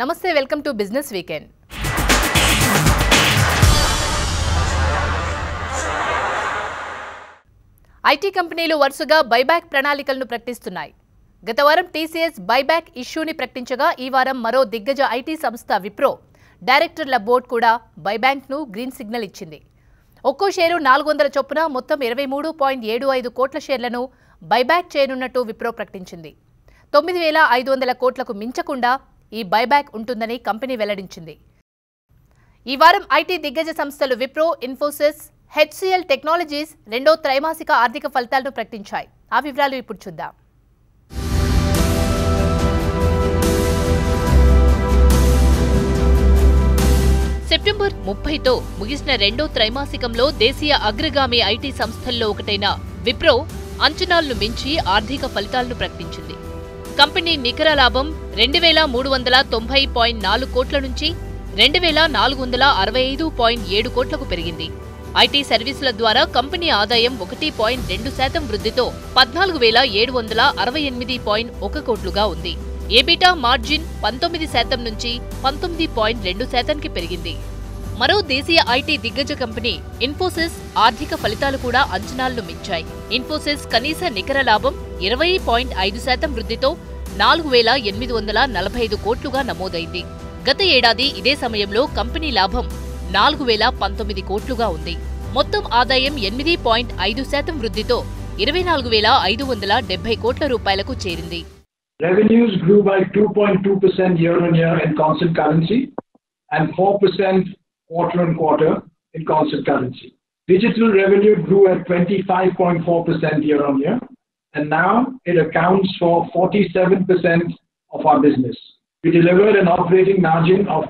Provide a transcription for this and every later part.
నమస్తే welcome to business weekend IT కంపెనీలు వరుసగా బైబ్యాక్ ప్రణాళికలను ప్రకటిస్తున్నాయి గత వారం టీసీఎస్ బైబ్యాక్ ఇష్యూని ప్రకటించగా ఈ వారం మరో దిగ్గజ ఐటీ సంస్థ విప్రో డైరెక్టర్ల బోర్డు కూడా బైబ్యాక్ను గ్రీన్ సిగ్నల్ ఇచ్చింది ఒక్కో షేరు నాలుగు వందల చొప్పున మొత్తం ఇరవై మూడు పాయింట్ ఏడు ఐదు కోట్ల షేర్లను బైబ్యాక్ చేయనున్నట్టు విప్రో ప్రకటించింది తొమ్మిది వేల ఐదు వందల కోట్లకు మించకుండా ఈ బైబ్యాక్ ఉంటుందని కంపెనీ వెల్లడించింది ఈ వారం ఐటీ దిగ్గజ సంస్థలు విప్రో ఇన్ఫోసిస్ హెచ్సిఎల్ టెక్నాలజీస్ రెండో త్రైమాసిక ఆర్థిక ఫలితాలను ప్రకటించాయి ఆ వివరాలు ఇప్పుడు చూద్దాం సెప్టెంబర్ ముప్పైతో ముగిసిన రెండో త్రైమాసికంలో దేశీయ అగ్రగామి ఐటీ సంస్థల్లో ఒకటైన విప్రో అంచనాలను మించి ఆర్థిక ఫలితాలను ప్రకటించింది కంపెనీ నికర లాభం రెండు వేల మూడు వందల తొంభై పాయింట్ నాలుగు కోట్ల నుంచి రెండు వేల నాలుగు వందల అరవై ఐదు పాయింట్ ఏడు కోట్లకు పెరిగింది ఐటీ సర్వీసుల ద్వారా కంపెనీ ఆదాయం ఒకటి పాయింట్ రెండు శాతం వృద్ధితో పద్నాలుగు వేల ఏడు వందల అరవై ఎనిమిది పాయింట్ ఒక కోట్లుగా ఉంది ఏబిటా మార్జిన్ పంతొమ్మిది శాతం నుంచి పంతొమ్మిది పాయింట్ రెండు శాతానికి పెరిగింది మరో దేశీయ ఐటీ దిగ్గజ కంపెనీ ఇన్ఫోసిస్ ఆర్థిక ఫలితాలు కూడా అంచనాలను మించాయి ఇన్ఫోసిస్ కనీస నికర లాభం ఇరవై పాయింట్ ఐదు శాతం వృద్ధితో నాలుగు వేల ఎనిమిది వందల నలభై ఐదు కోట్లుగా నమోదైంది గత ఏడాది ఇదే సమయంలో కంపెనీ లాభం నాలుగు వేల పంతొమ్మిది కోట్లుగా ఉంది మొత్తం ఆదాయం ఎనిమిది పాయింట్ ఐదు శాతం వృద్ధితో ఇరవై నాలుగు వేల ఐదు వందల డెబ్బై కోట్ల రూపాయలకు చేరింది Revenues grew by 2.2% year-on-year in constant currency and 4% quarter-on-quarter in constant currency. Digital revenue grew at 25.4% year-on-year, and now it accounts for 47% of our business. We delivered an operating margin of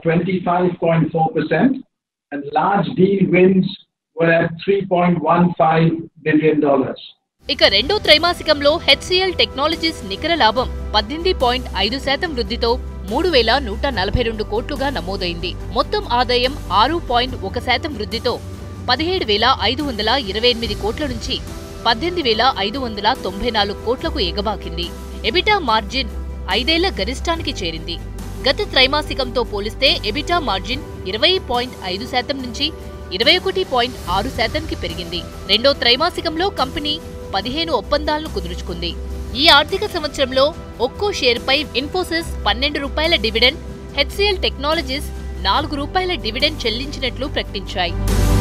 25.4%, and large deal wins were at $3.15 billion. ఇక రెండో త్రైమాసికంలో HCl technologies నికర లాభం పద్దెనిమిది point ఐదు శాతం వృద్ధితో మూడు వేల నూట నలభై రెండు కోట్లుగా నమోదైంది మొత్తం ఆదాయం ఆరు పాయింట్ ఒక శాతం వృద్ధితో పదిహేడు వేల ఐదు వందల ఇరవై ఎనిమిది కోట్ల నుంచి పద్దెనిమిది వేల ఐదు వందల తొంభై నాలుగు కోట్లకు ఎగబాకింది ఎబిటా మార్జిన్ ఐదేళ్ల గరిష్టానికి చేరింది గత త్రైమాసికంతో పోలిస్తే ఎబిటా మార్జిన్ ఇరవై పాయింట్ ఐదు శాతం నుంచి ఇరవై ఒకటి పాయింట్ ఆరు శాతంకి పెరిగింది రెండో త్రైమాసికంలో కంపెనీ పదిహేను ఒప్పందాలను కుదుర్చుకుంది ఈ ఆర్థిక సంవత్సరంలో ఒక్కో షేర్పై ఇన్ఫోసిస్ పన్నెండు రూపాయల డివిడెండ్ హెచ్సిఎల్ టెక్నాలజీస్ నాలుగు రూపాయల డివిడెండ్ చెల్లించినట్లు ప్రకటించాయి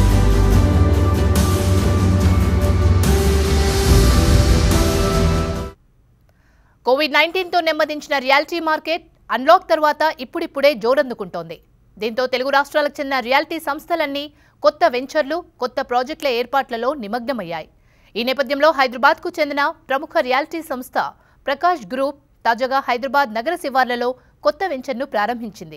కోవిడ్ నైన్టీన్తో నెమ్మదించిన రియాలిటీ మార్కెట్ అన్లాక్ తర్వాత ఇప్పుడిప్పుడే జోరందుకుంటోంది దీంతో తెలుగు రాష్ట్రాలకు చెందిన రియాలిటీ సంస్థలన్నీ కొత్త వెంచర్లు కొత్త ప్రాజెక్టుల ఏర్పాట్లలో నిమగ్నమయ్యాయి ఈ నేపథ్యంలో హైదరాబాద్కు చెందిన ప్రముఖ రియాలిటీ సంస్థ ప్రకాష్ గ్రూప్ తాజాగా హైదరాబాద్ నగర శివార్లలో కొత్త వెంచర్ను ప్రారంభించింది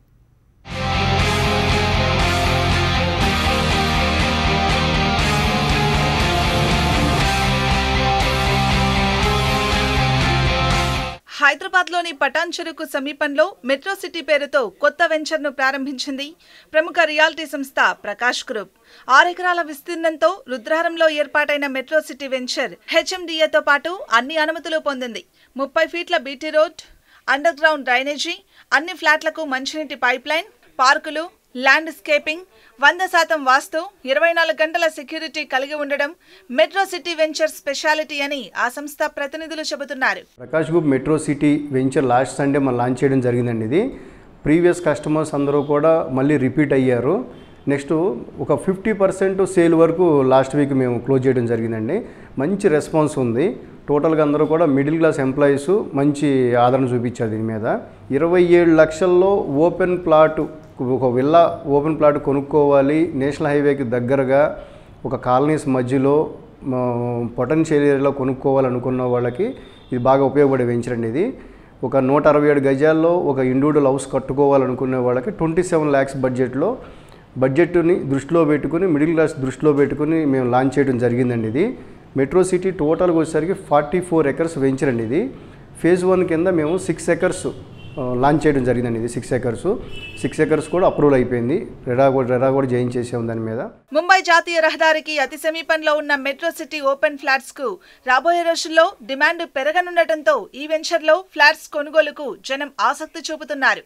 హైదరాబాద్లోని పటాన్ చెరుకు సమీపంలో మెట్రో సిటీ పేరుతో కొత్త వెంచర్ను ప్రారంభించింది ప్రముఖ రియాలిటీ సంస్థ ప్రకాష్ గ్రూప్ ఆరెకరాల విస్తీర్ణంతో రుద్రారంలో ఏర్పాటైన మెట్రో సిటీ వెంచర్ హెచ్ఎండిఏతో పాటు అన్ని అనుమతులు పొందింది ముప్పై ఫీట్ల BT road underground drainage అన్ని ఫ్లాట్లకు మంచినీటి పైప్ లైన్ పార్కులు ల్యాండ్స్కేపింగ్ వంద శాతం వాస్తు ఇరవై నాలుగు గంటల సెక్యూరిటీ కలిగి ఉండడం మెట్రో సిటీ వెంచర్ స్పెషాలిటీ అని ఆ సంస్థ ప్రతినిధులు చెబుతున్నారు Prakash group metro city venture last Sunday మనం లాంచ్ చేయడం జరిగిందండి ఇది ప్రీవియస్ కస్టమర్స్ అందరూ కూడా మళ్ళీ రిపీట్ అయ్యారు నెక్స్ట్ ఒక ఫిఫ్టీ పర్సెంట్ సేల్ వరకు లాస్ట్ వీక్ మేము క్లోజ్ చేయడం జరిగిందండి మంచి రెస్పాన్స్ ఉంది టోటల్గా అందరూ కూడా మిడిల్ క్లాస్ ఎంప్లాయీస్ మంచి ఆదరణ చూపించారు దీని మీద ఇరవై ఏడు లక్షల్లో ఓపెన్ ప్లాట్ ఒక విల్లా ఓపెన్ ప్లాట్ కొనుక్కోవాలి నేషనల్ హైవేకి దగ్గరగా ఒక కాలనీస్ మధ్యలో పొటెన్షియల్ ఏరియాలో కొనుక్కోవాలనుకున్న వాళ్ళకి ఇది బాగా ఉపయోగపడే వెంచర్ అండి ఇది ఒక నూట అరవై ఏడు గజాల్లో ఒక ఇండివిజువల్ హౌస్ కట్టుకోవాలనుకునే వాళ్ళకి ట్వంటీ సెవెన్ ల్యాక్స్ బడ్జెట్లో బడ్జెట్ని దృష్టిలో పెట్టుకుని మిడిల్ క్లాస్ దృష్టిలో పెట్టుకుని మేము లాంచ్ చేయడం జరిగిందండి ఇది మెట్రో సిటీ టోటల్గా వచ్చేసరికి ఫార్టీ ఫోర్ ఎకర్స్ వెంచర్ అండి ఇది ఫేజ్ వన్ కింద మేము సిక్స్ ఎకర్స్ లాంచ్ చేయడం జరిగిందండి ఇది సిక్స్ ఎకర్స్ సిక్స్ ఎకర్స్ కూడా అప్రూవల్ అయిపోయింది రెరా కూడా రెరా కూడా చేయించేసాం దాని మీద ముంబై జాతీయ రహదారికి అతి సమీపంలో ఉన్న మెట్రో సిటీ ఓపెన్ ఫ్లాట్స్ కు రాబోయే రోజుల్లో డిమాండ్ పెరగనుండటంతో ఈ వెంచర్లో ఫ్లాట్స్ కొనుగోలుకు జనం ఆసక్తి చూపుతున్నారు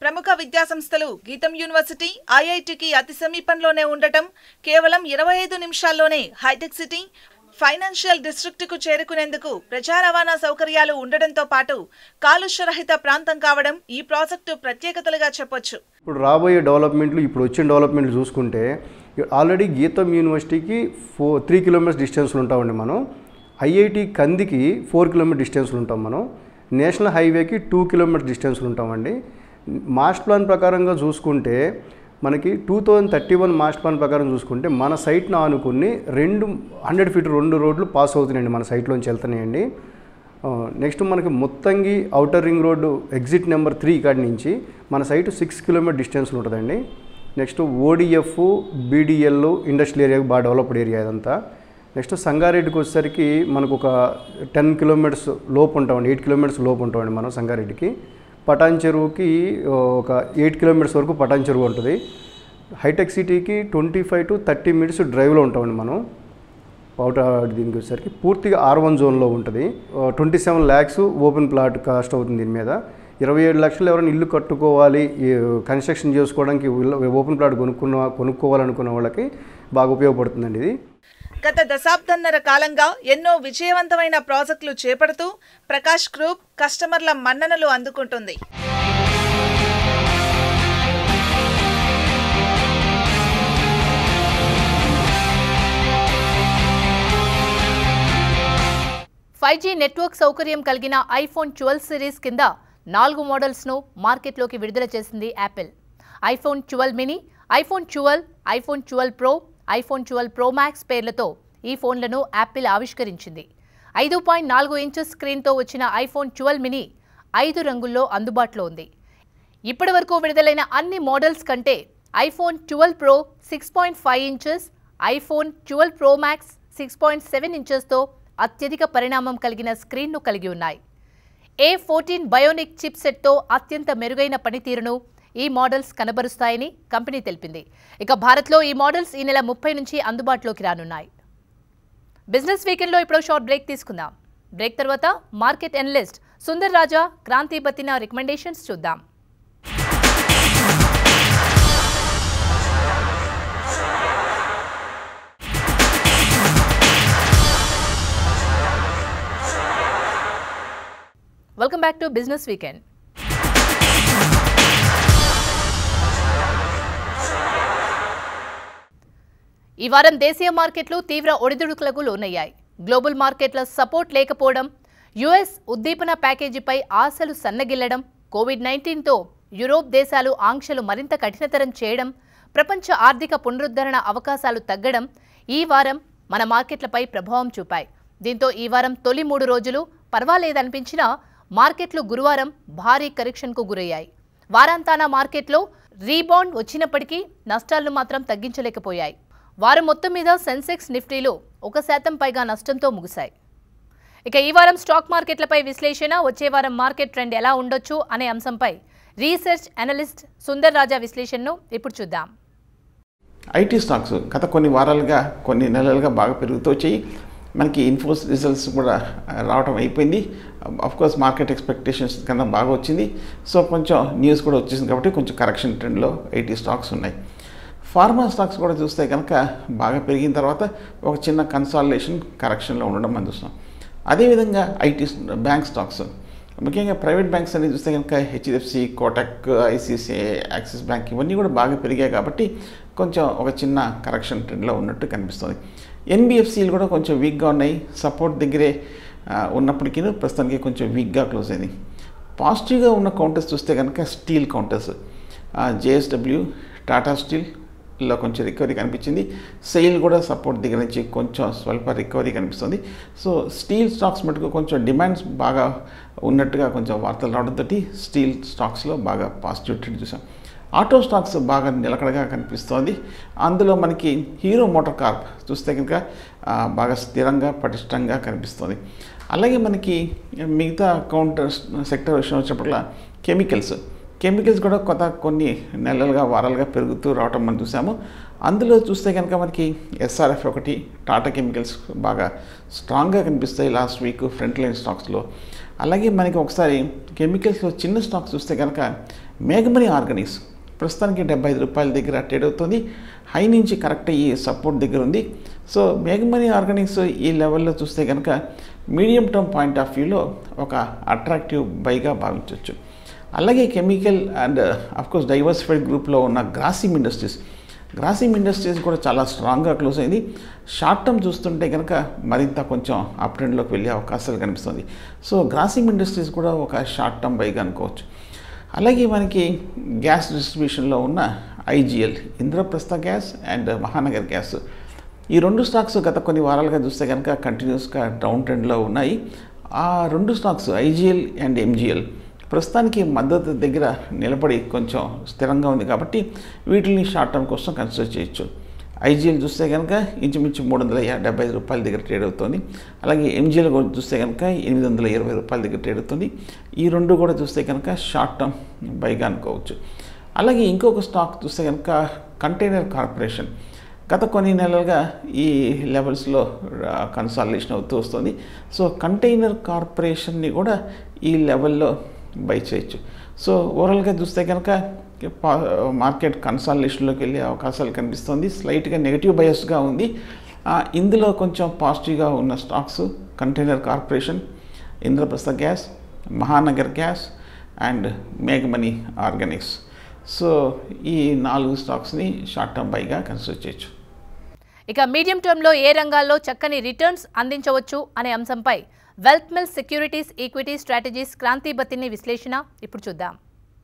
ప్రముఖ విద్యాసంస్థలు గీతం యూనివర్సిటీ ఐఐటికి అతి సమీపంలోనే ఉండటం కేవలం ఇరవై ఐదు నిమిషాల్లోనే హైటెక్ సిటీ ఫైనాన్షియల్ డిస్ట్రిక్ట్కు చేరుకునేందుకు ప్రజా రవాణా సౌకర్యాలు ఉండడంతో పాటు కాలుష్యరహిత ప్రాంతం కావడం ఈ ప్రాజెక్టు ప్రత్యేకతలుగా చెప్పొచ్చు ఇప్పుడు రాబోయే డెవలప్మెంట్లు ఇప్పుడు వచ్చిన డెవలప్మెంట్లు చూసుకుంటే ఆల్రెడీ గీతం యూనివర్సిటీకి ఫో త్రీ కిలోమీటర్స్ డిస్టెన్స్లో ఉంటామండి మనం ఐఐటి కందికి ఫోర్ కిలోమీటర్ డిస్టెన్స్లో ఉంటాం మనం నేషనల్ హైవేకి టూ కిలోమీటర్స్ డిస్టెన్స్లో ఉంటామండి మాస్టర్ ప్లాన్ ప్రకారంగా చూసుకుంటే మనకి two thousand thirty one master plan ప్రకారం చూసుకుంటే మన సైట్ను ఆనుకుని రెండు హండ్రెడ్ ఫీట్ రెండు రోడ్లు పాస్ అవుతున్నాయండి మన సైట్లోంచి వెళ్తున్నాయండి నెక్స్ట్ మనకి మొత్తంగి outer ring road exit number three కాడి నుంచి మన సైట్ సిక్స్ కిలోమీటర్ డిస్టెన్స్లో ఉంటుందండి next ODF BDL industrial area బాగా డెవలప్డ్ ఏరియా ఇదంతా నెక్స్ట్ సంగారెడ్డికి వచ్చేసరికి మనకు ఒక టెన్ కిలోమీటర్స్ లోపు ఉంటామండి ఎయిట్ కిలోమీటర్స్ లోపు ఉంటామండి మనం సంగారెడ్డికి పటాన్ చెరువుకి ఒక ఎయిట్ కిలోమీటర్స్ వరకు పటాన్ చెరువు ఉంటుంది హైటెక్ సిటీకి twenty five to thirty minutes డ్రైవ్లో ఉంటామండి మనం పౌట దీనికి వచ్చేసరికి పూర్తిగా ఆర్ వన్ జోన్లో ఉంటుంది twenty seven lakhs open plot cost అవుతుంది దీని మీద ఇరవై ఏడు లక్షలు ఎవరైనా ఇల్లు కట్టుకోవాలి ఈ కన్స్ట్రక్షన్ చేసుకోవడానికి ఇల్లు- ఓపెన్ ప్లాట్ కొనుక్కున్న కొనుక్కోవాలనుకున్న వాళ్ళకి బాగా ఉపయోగపడుతుందండి ఇది గత దశాబ్దన్నర కాలంగా ఎన్నో విజయవంతమైన ప్రాజెక్టులు చేపడుతూ ప్రకాష్ గ్రూప్ కస్టమర్ల మన్ననలు అందుకుంటుంది ఫైవ్ జీ నెట్వర్క్ సౌకర్యం కలిగిన ఐఫోన్ ట్వెల్వ్ సిరీస్ కింద నాలుగు మోడల్స్ను మార్కెట్లోకి విడుదల చేసింది Apple iPhone twelve mini iPhone twelve iPhone twelve pro iPhone twelve pro max పేర్లతో ఈ ఫోన్లను యాపిల్ ఆవిష్కరించింది ఐదు పాయింట్ నాలుగు ఇంచెస్ స్క్రీన్తో వచ్చిన ఐఫోన్ ట్వెల్వ్ మినీ ఐదు రంగుల్లో అందుబాటులో ఉంది ఇప్పటి వరకు విడుదలైన అన్ని మోడల్స్ కంటే iPhone twelve pro six point five inches iPhone twelve pro max six point seven ఇంచెస్తో అత్యధిక పరిణామం కలిగిన స్క్రీన్ను కలిగి ఉన్నాయి ఏ ఫోర్టీన్ బయోనిక్ చిప్ సెట్తో అత్యంత మెరుగైన పనితీరును ఈ మోడల్స్ కనబరుస్తాయని కంపెనీ తెలిపింది ఇక భారత్లో ఈ మోడల్స్ ఈ నెల ముప్పై నుంచి అందుబాటులోకి రానున్నాయి బిజినెస్ వీకెండ్లో ఇప్పుడు షార్ట్ బ్రేక్ తీసుకుందాం బ్రేక్ తర్వాత market analyst Sundar Raja Kranthi Bathini recommendations చూద్దాం welcome back to business weekend ఈ వారం దేశీయ మార్కెట్లు తీవ్ర ఒడిదుడుకులకు లోనయ్యాయి గ్లోబల్ మార్కెట్ల సపోర్ట్ లేకపోవడం యుఎస్ ఉద్దీపన ప్యాకేజీపై ఆశలు సన్నగిల్లడం కోవిడ్ నైన్టీన్తో యూరోప్ దేశాలు ఆంక్షలు మరింత కఠినతరం చేయడం ప్రపంచ ఆర్థిక పునరుద్ధరణ అవకాశాలు తగ్గడం ఈ వారం మన మార్కెట్లపై ప్రభావం చూపాయి దీంతో ఈ వారం తొలి మూడు రోజులు పర్వాలేదనిపించినా మార్కెట్లు గురువారం భారీ కరెక్షన్కు గురయ్యాయి వారాంతాన మార్కెట్లో రీబౌండ్ వచ్చినప్పటికీ నష్టాలను మాత్రం తగ్గించలేకపోయాయి వారం మొత్తం మీద సెన్సెక్స్ నిఫ్టీలు ఒక శాతం పైగా నష్టంతో ముగిశాయి ఇక ఈ వారం స్టాక్ మార్కెట్లపై విశ్లేషణ వచ్చే వారం మార్కెట్ ట్రెండ్ ఎలా ఉండొచ్చు అనే అంశంపై రీసెర్చ్ అనలిస్ట్ సుందర్ రాజా విశ్లేషణను ఇప్పుడు చూద్దాం ఐటీ స్టాక్స్ గత కొన్ని వారాలుగా కొన్ని నెలలుగా బాగా పెరుగుతూ వచ్చాయి మనకి ఇన్ఫోస్ రిజల్ట్స్ కూడా ఆ, రావడం అయిపోయింది అఫ్ కోర్స్ మార్కెట్ ఎక్స్పెక్టేషన్స్ కన్నా బాగా వచ్చింది సో కొంచెం న్యూస్ కూడా వచ్చేసింది కాబట్టి కొంచెం కరెక్షన్ ట్రెండ్లో ఐటీ స్టాక్స్ ఉన్నాయి ఫార్మా స్టాక్స్ కూడా చూస్తే కనుక బాగా పెరిగిన తర్వాత ఒక చిన్న కన్సాలిడేషన్ కరెక్షన్లో ఉండడం మనం చూస్తున్నాం అదేవిధంగా ఐటీ బ్యాంక్ స్టాక్స్ ముఖ్యంగా ప్రైవేట్ బ్యాంక్స్ అనేది చూస్తే కనుక HDFC Kotak ICICI Axis bank ఇవన్నీ కూడా బాగా పెరిగాయి కాబట్టి కొంచెం ఒక చిన్న కరెక్షన్ ట్రెండ్లో ఉన్నట్టు కనిపిస్తుంది ఎన్బిఎఫ్సిలు కూడా కొంచెం వీక్గా ఉన్నాయి సపోర్ట్ దగ్గరే ఆ, ఉన్నప్పటికీ ప్రస్తుతానికి కొంచెం వీక్గా క్లోజ్ అయింది పాజిటివ్గా ఉన్న కౌంటర్స్ చూస్తే కనుక steel counters JSW Tata steel లో కొంచెం రికవరీ కనిపించింది సెయిల్ కూడా సపోర్ట్ దగ్గర నుంచి కొంచెం స్వల్ప రికవరీ కనిపిస్తుంది సో స్టీల్ స్టాక్స్ మటుకు కొంచెం డిమాండ్స్ బాగా ఉన్నట్టుగా కొంచెం వార్తలు రావడంతో స్టీల్ స్టాక్స్లో బాగా పాజిటివ్ ట్రెండ్ చూసాం ఆటో స్టాక్స్ బాగా నిలకడగా కనిపిస్తోంది అందులో మనకి హీరో మోటార్ కార్ప్ చూస్తే కనుక ఆ, బాగా స్థిరంగా పటిష్టంగా కనిపిస్తుంది అలాగే మనకి మిగతా కౌంటర్ సెక్టర్ విషయం వచ్చినప్పటికల్లా కెమికల్స్ కెమికల్స్ కూడా కొత్త కొన్ని నెలలుగా వారాలుగా పెరుగుతూ రావటం మనం చూసాము అందులో చూస్తే కనుక మనకి ఎస్ఆర్ఎఫ్ ఒకటి టాటా కెమికల్స్ బాగా స్ట్రాంగ్గా కనిపిస్తాయి లాస్ట్ వీక్ ఫ్రంట్ లైన్ స్టాక్స్లో అలాగే మనకి ఒకసారి కెమికల్స్లో చిన్న స్టాక్స్ చూస్తే కనుక మేఘమణి ఆర్గానిక్స్ ప్రస్తుతానికి డెబ్బై ఐదు రూపాయల దగ్గర ట్రేడ్ అవుతుంది హై నుంచి కరెక్ట్ అయ్యి సపోర్ట్ దగ్గర ఉంది సో మేఘమణి ఆర్గానిక్స్ ఈ లెవెల్లో చూస్తే కనుక మీడియం టర్మ్ పాయింట్ ఆఫ్ వ్యూలో ఒక అట్రాక్టివ్ బైగా భావించవచ్చు అలాగే కెమికల్ అండ్ అఫ్కోర్స్ డైవర్సిఫైడ్ గ్రూప్లో ఉన్న గ్రాసిమ్ ఇండస్ట్రీస్ గ్రాసిమ్ ఇండస్ట్రీస్ కూడా చాలా స్ట్రాంగ్గా క్లోజ్ అయింది షార్ట్ టర్మ్ చూస్తుంటే కనుక మరింత కొంచెం అప్ ట్రెండ్లోకి వెళ్ళే అవకాశాలు కనిపిస్తుంది సో గ్రాసిమ్ ఇండస్ట్రీస్ కూడా ఒక షార్ట్ టర్మ్ బైగా అనుకోవచ్చు అలాగే మనకి గ్యాస్ డిస్ట్రిబ్యూషన్లో ఉన్న IGL Indraprastha gas and Mahanagar gas ఈ రెండు స్టాక్స్ గత కొన్ని వారాలుగా చూస్తే కనుక కంటిన్యూస్గా డౌన్ ట్రెండ్లో ఉన్నాయి ఆ రెండు స్టాక్స్ ఐజిఎల్ అండ్ ఎంజిఎల్ ప్రస్తుతానికి మద్దతు దగ్గర నిలబడి కొంచెం స్థిరంగా ఉంది కాబట్టి వీటిని షార్ట్ టర్మ్ కోసం కన్సిడర్ చేయొచ్చు ఐజీఎల్ చూస్తే కనుక ఇంచుమించు మూడు వందల డెబ్బై ఐదు రూపాయల దగ్గర ట్రేడ్ అవుతుంది అలాగే ఎంజీఎల్ కూడా చూస్తే కనుక ఎనిమిది వందల ఇరవై రూపాయల దగ్గర ట్రేడ్ అవుతుంది ఈ రెండు కూడా చూస్తే కనుక షార్ట్ టర్మ్ బైగా అనుకోవచ్చు అలాగే ఇంకొక స్టాక్ చూస్తే కనుక కంటైనర్ కార్పొరేషన్ గత కొన్ని నెలలుగా ఈ లెవెల్స్లో కన్సాలిడేషన్ అవుతూ వస్తుంది సో కంటైనర్ కార్పొరేషన్ని కూడా ఈ లెవెల్లో బై చేయొచ్చు సో ఓవరాల్గా చూస్తే కనుక మార్కెట్ కన్సాలిడేషన్లోకి వెళ్ళే అవకాశాలు కనిపిస్తుంది స్లైట్గా నెగిటివ్ బయస్గా ఉంది ఆ, ఇందులో కొంచెం పాజిటివ్గా ఉన్న stocks container corporation Indraprastha gas Mahanagar gas and మేఘమణి ఆర్గానిక్స్ సో ఈ నాలుగు స్టాక్స్ని షార్ట్ టర్మ్ బైగా కన్సిడర్ చేయొచ్చు ఇక మీడియం టర్మ్లో ఏ రంగాల్లో చక్కని రిటర్న్స్ అందించవచ్చు అనే అంశంపై Wealth Mill Securities equity strategies Kranthi Bathini విశ్లేషణ ఇప్పుడు చూద్దాం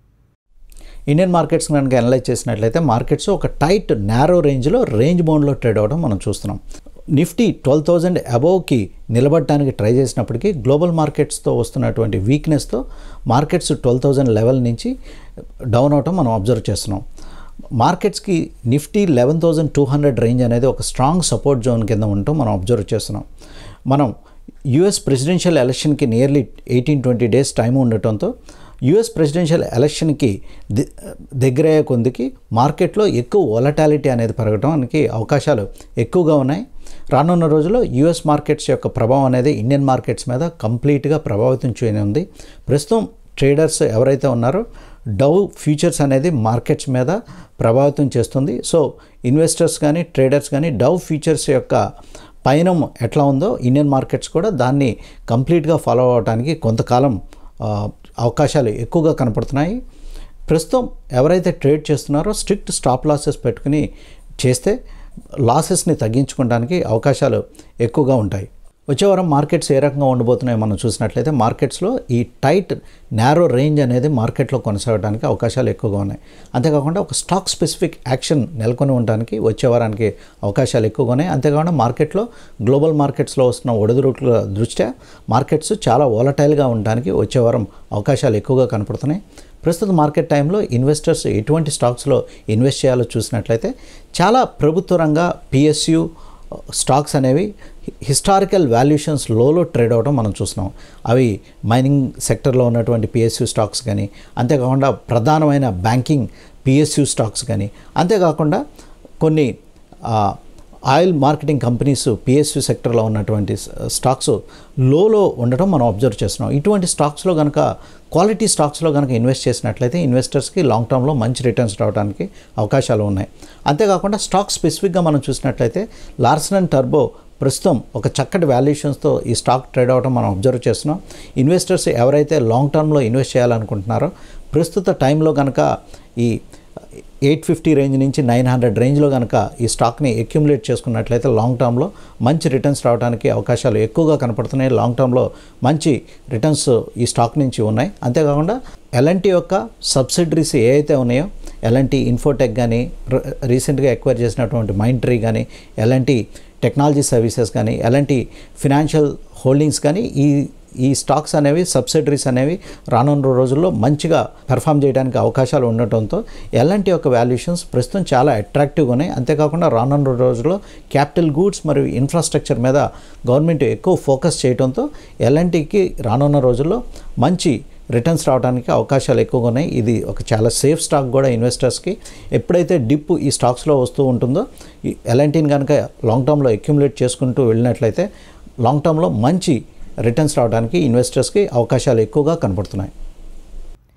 ఇండియన్ మార్కెట్స్ కనుక అనలైజ్ చేసినట్లయితే మార్కెట్స్ ఒక టైట్ నారో రేంజ్లో రేంజ్ బౌండ్లో ట్రేడ్ అవ్వడం మనం చూస్తున్నాం నిఫ్టీ ట్వెల్వ్ థౌజండ్ అబోవ్కి నిలబడటానికి ట్రై చేసినప్పటికీ గ్లోబల్ మార్కెట్స్తో వస్తున్నటువంటి వీక్నెస్తో మార్కెట్స్ ట్వెల్వ్ థౌజండ్ లెవెల్ నుంచి డౌన్ అవటం మనం అబ్జర్వ్ చేస్తున్నాం మార్కెట్స్కి Nifty eleven thousand two hundred range అనేది ఒక స్ట్రాంగ్ సపోర్ట్ జోన్ కింద ఉండటం మనం అబ్జర్వ్ చేస్తున్నాం మనం యుఎస్ ప్రెసిడెన్షియల్ ఎలక్షన్కి nearly eighteen twenty days time ఉండటంతో యుఎస్ ప్రెసిడెన్షియల్ ఎలక్షన్కి ది- దగ్గరయ్యే కొందికి మార్కెట్లో ఎక్కువ వొలటాలిటీ అనేది పెరగడానికి అవకాశాలు ఎక్కువగా ఉన్నాయి రానున్న రోజుల్లో యుఎస్ మార్కెట్స్ యొక్క ప్రభావం అనేది ఇండియన్ మార్కెట్స్ మీద కంప్లీట్గా ప్రభావితం చేయని ఉంది ప్రస్తుతం ట్రేడర్స్ ఎవరైతే ఉన్నారో డౌ ఫ్యూచర్స్ అనేది మార్కెట్స్ మీద ప్రభావితం చేస్తుంది సో ఇన్వెస్టర్స్ కానీ ట్రేడర్స్ కానీ డౌ ఫ్యూచర్స్ యొక్క పయనం ఎట్లా ఉందో ఇండియన్ మార్కెట్స్ కూడా దాన్ని కంప్లీట్గా ఫాలో అవడానికి కొంతకాలం ఆ, అవకాశాలు ఎక్కువగా కనపడుతున్నాయి ప్రస్తుతం ఎవరైతే ట్రేడ్ చేస్తున్నారో స్ట్రిక్ట్ స్టాప్ లాసెస్ పెట్టుకుని చేస్తే లాసెస్ని తగ్గించుకోవడానికి అవకాశాలు ఎక్కువగా ఉంటాయి వచ్చే వారం మార్కెట్స్ ఏ రకంగా ఉండబోతున్నాయో మనం చూసినట్లయితే మార్కెట్స్లో ఈ టైట్ నారో రేంజ్ అనేది మార్కెట్లో కొనసాగడానికి అవకాశాలు ఎక్కువగా ఉన్నాయి అంతేకాకుండా ఒక స్టాక్ స్పెసిఫిక్ యాక్షన్ నెలకొని ఉండడానికి వచ్చే వారానికి అవకాశాలు ఎక్కువగా ఉన్నాయి అంతేకాకుండా మార్కెట్లో గ్లోబల్ మార్కెట్స్లో వస్తున్న ఒడిదుడుకుల దృష్ట్యా మార్కెట్స్ చాలా ఓలటైల్గా ఉండడానికి వచ్చే వారం అవకాశాలు ఎక్కువగా కనపడుతున్నాయి ప్రస్తుత మార్కెట్ టైంలో ఇన్వెస్టర్స్ ఎటువంటి స్టాక్స్లో ఇన్వెస్ట్ చేయాలో చూసినట్లయితే చాలా ప్రభుత్వ రంగ పిఎస్యు స్టాక్స్ అనేవి హిస్టారికల్ వాల్యుయేషన్స్ లోలో ట్రేడ్ అవడం మనం చూస్తున్నాం అవి మైనింగ్ సెక్టర్లో ఉన్నటువంటి పిఎస్యు స్టాక్స్ కానీ అంతేకాకుండా ప్రధానమైన బ్యాంకింగ్ పిఎస్యు స్టాక్స్ కానీ అంతేకాకుండా కొన్ని ఆ, ఆయిల్ మార్కెటింగ్ కంపెనీస్ పిఎస్యు సెక్టర్లో ఉన్నటువంటి స- స్టాక్స్ లోలో ఉండటం మనం అబ్జర్వ్ చేస్తున్నాం ఇటువంటి స్టాక్స్లో కనుక క్వాలిటీ స్టాక్స్లో కనుక ఇన్వెస్ట్ చేసినట్లయితే ఇన్వెస్టర్స్కి లాంగ్ టర్మ్లో మంచి రిటర్న్స్ రావడానికి అవకాశాలు ఉన్నాయి అంతేకాకుండా స్టాక్ స్పెసిఫిక్గా మనం చూసినట్లయితే లార్సన్ అండ్ టర్బో ప్రస్తుతం ఒక చక్కటి వాల్యుయేషన్స్తో ఈ స్టాక్ ట్రేడ్ అవడం మనం అబ్జర్వ్ చేస్తున్నాం ఇన్వెస్టర్స్ ఎవరైతే లాంగ్ టర్మ్లో ఇన్వెస్ట్ చేయాలనుకుంటున్నారో ప్రస్తుత టైంలో కనుక ఈ ఎయిట్ ఫిఫ్టీ రేంజ్ నుంచి నైన్ హండ్రెడ్ రేంజ్లో కనుక ఈ స్టాక్ని అక్యుములేట్ చేసుకున్నట్లయితే లాంగ్ టర్మ్లో మంచి రిటర్న్స్ రావడానికి అవకాశాలు ఎక్కువగా కనపడుతున్నాయి లాంగ్ టర్మ్లో మంచి రిటర్న్స్ ఈ స్టాక్ నుంచి ఉన్నాయి అంతేకాకుండా ఎల్ఎన్టీ యొక్క సబ్సిడరీస్ ఏ అయితే ఉన్నాయో ఎల్ఎన్టీ ఇన్ఫోటెక్ కానీ రీసెంట్గా ఎక్వైర్ చేసినటువంటి మైండ్ ట్రీ కానీ ఎల్ఎన్టీ టెక్నాలజీ సర్వీసెస్ కానీ ఎలాంటి ఫినాన్షియల్ హోల్డింగ్స్ కానీ ఈ ఈ స్టాక్స్ అనేవి సబ్సిడరీస్ అనేవి రానున్న రోజుల్లో మంచిగా పెర్ఫామ్ చేయడానికి అవకాశాలు ఉండటంతో ఎలాంటి యొక్క వాల్యుయేషన్స్ ప్రస్తుతం చాలా అట్రాక్టివ్గా ఉన్నాయి అంతేకాకుండా రానున్న రోజుల్లో క్యాపిటల్ గూడ్స్ మరియు ఇన్ఫ్రాస్ట్రక్చర్ మీద గవర్నమెంట్ ఎక్కువ ఫోకస్ చేయడంతో ఎలాంటికి రానున్న రోజుల్లో మంచి రిటర్న్స్ రావడానికి అవకాశాలు ఎక్కువగా ఉన్నాయి ఇది ఒక చాలా సేఫ్ స్టాక్ కూడా ఇన్వెస్టర్స్కి ఎప్పుడైతే డిప్ ఈ స్టాక్స్లో వస్తూ ఉంటుందో ఈ ఎలాంటిని కనుక లాంగ్ టర్మ్లో అక్యుములేట్ చేసుకుంటూ వెళ్ళినట్లయితే లాంగ్ టర్మ్లో మంచి రిటర్న్స్ రావడానికి ఇన్వెస్టర్స్కి అవకాశాలు ఎక్కువగా కనపడుతున్నాయి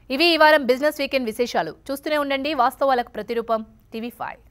ఇవి ఈ వారం బిజినెస్ వీకెండ్ విశేషాలు చూస్తూనే ఉండండి వాస్తవాలకు ప్రతిరూపం టీవీ ఫైవ్